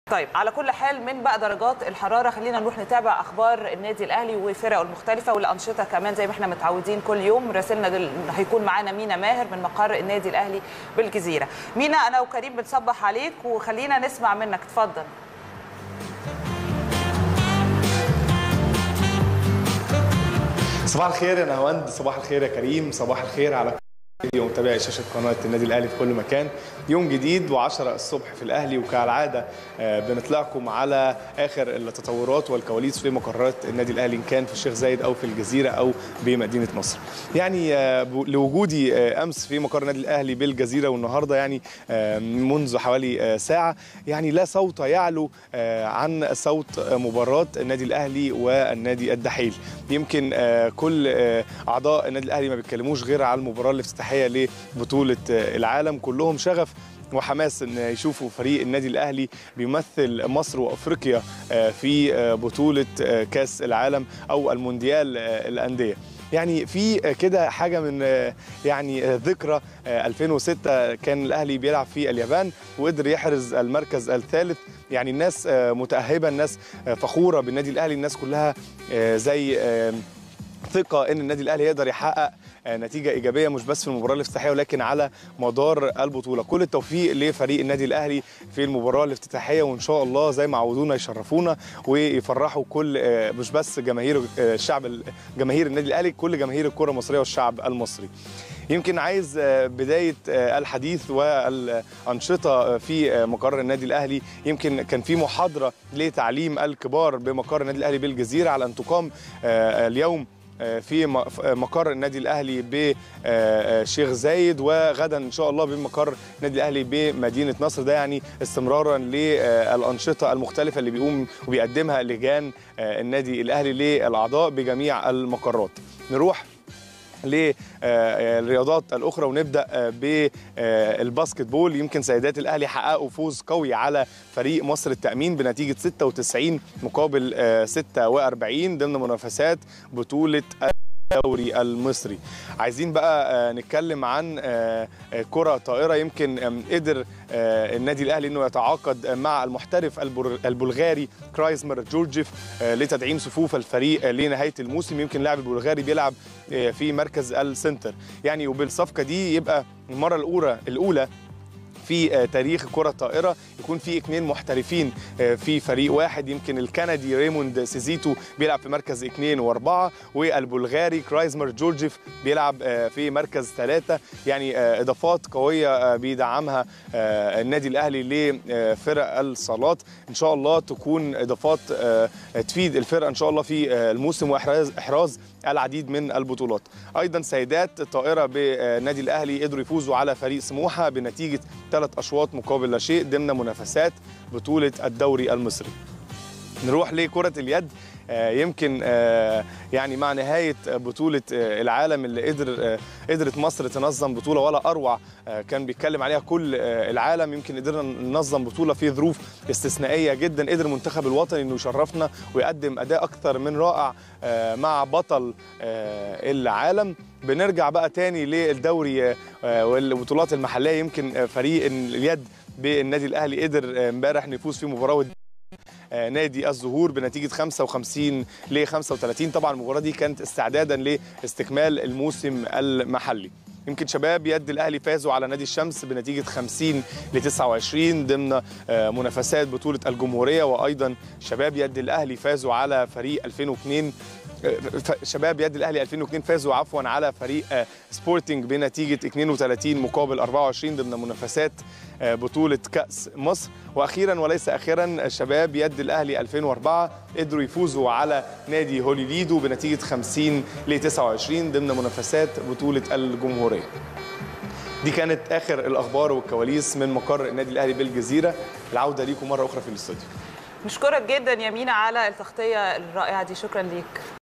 طيب على كل حال من بقى درجات الحراره خلينا نروح نتابع اخبار النادي الاهلي وفرقه المختلفه والانشطه كمان زي ما احنا متعودين كل يوم راسلنا دل... هيكون معانا مينا ماهر من مقر النادي الاهلي بالجزيره مينا انا وكريم بنصبح عليك وخلينا نسمع منك اتفضل صباح الخير يا نهاوند صباح الخير يا كريم صباح الخير على كل ومتابعي شاشه قناه النادي الاهلي في كل مكان يوم جديد و10 الصبح في الاهلي وكالعاده بنطلعكم على اخر التطورات والكواليس في مقرات النادي الاهلي ان كان في الشيخ زايد او في الجزيره او بمدينه نصر. يعني لوجودي امس في مقر النادي الاهلي بالجزيره والنهارده يعني منذ حوالي ساعه يعني لا صوت يعلو عن صوت مباراه النادي الاهلي والنادي الدحيل. يمكن كل اعضاء النادي الاهلي ما بيتكلموش غير على المباراه الافتتاحيه لبطوله العالم كلهم شغف وحماس ان يشوفوا فريق النادي الاهلي بيمثل مصر وافريقيا في بطوله كاس العالم او المونديال الانديه يعني في كده حاجه من يعني ذكرى 2006 كان الاهلي بيلعب في اليابان وقدر يحرز المركز الثالث يعني الناس متاهبه الناس فخوره بالنادي الاهلي الناس كلها زي ثقه ان النادي الاهلي يقدر يحقق نتيجه ايجابيه مش بس في المباراه الافتتاحيه ولكن على مدار البطوله كل التوفيق لفريق النادي الاهلي في المباراه الافتتاحيه وان شاء الله زي ما عودونا يشرفونا ويفرحوا كل مش بس جماهير الشعب جماهير النادي الاهلي كل جماهير الكره المصريه والشعب المصري يمكن عايز بدايه الحديث والانشطه في مقر النادي الاهلي يمكن كان في محاضره لتعليم الكبار بمقر النادي الاهلي بالجزيره على ان تقام اليوم في مقر النادي الاهلي بشيخ زايد وغدا ان شاء الله بمقر النادي الاهلي بمدينه نصر ده يعني استمرارا للانشطه المختلفه اللي بيقوم وبيقدمها لجان النادي الاهلي للاعضاء بجميع المقرات نروح للرياضات الاخرى ونبدا بالباسكت بول يمكن سيدات الاهلي حققوا فوز قوي على فريق مصر التامين بنتيجه 96 مقابل 46 ضمن منافسات بطوله الدوري المصري عايزين بقى نتكلم عن كرة طائرة يمكن قدر النادي الأهلي أنه يتعاقد مع المحترف البلغاري كرايزمر جورجيف لتدعيم صفوف الفريق لنهاية الموسم يمكن لاعب البلغاري بيلعب في مركز السنتر يعني وبالصفقة دي يبقى المرة الأولى الأولى في تاريخ كرة الطائرة يكون في اثنين محترفين في فريق واحد يمكن الكندي ريموند سيزيتو بيلعب في مركز اثنين واربعة والبلغاري كرايزمر جورجيف بيلعب في مركز ثلاثة يعني اضافات قوية بيدعمها النادي الاهلي لفرق الصالات ان شاء الله تكون اضافات تفيد الفرقة ان شاء الله في الموسم واحراز احراز العديد من البطولات ايضا سيدات الطائرة بالنادي الاهلي قدروا يفوزوا على فريق سموحة بنتيجة ثلاث اشواط مقابل لا شيء ضمن منافسات بطوله الدوري المصري. نروح لكره اليد يمكن يعني مع نهايه بطوله العالم اللي قدر قدرت مصر تنظم بطوله ولا اروع كان بيتكلم عليها كل العالم يمكن قدرنا ننظم بطوله في ظروف استثنائيه جدا قدر المنتخب الوطني انه يشرفنا ويقدم اداء اكثر من رائع مع بطل العالم بنرجع بقى تاني للدوري والبطولات المحليه يمكن فريق اليد بالنادي الاهلي قدر امبارح نفوز في مباراه نادي الزهور بنتيجه 55 ل 35 طبعا المباراه دي كانت استعدادا لاستكمال الموسم المحلي يمكن شباب يد الاهلي فازوا على نادي الشمس بنتيجه 50 ل 29 ضمن منافسات بطوله الجمهوريه وايضا شباب يد الاهلي فازوا على فريق 2002 شباب يد الاهلي 2002 فازوا عفوا على فريق سبورتنج بنتيجه 32 مقابل 24 ضمن منافسات بطوله كاس مصر واخيرا وليس اخيرا شباب يد الاهلي 2004 قدروا يفوزوا على نادي هوليليدو بنتيجه 50 ل 29 ضمن منافسات بطوله الجمهوريه دي كانت اخر الاخبار والكواليس من مقر النادي الاهلي بالجزيره العوده ليكم مره اخرى في الاستوديو نشكرك جدا يا مينا على التغطيه الرائعه دي شكرا ليك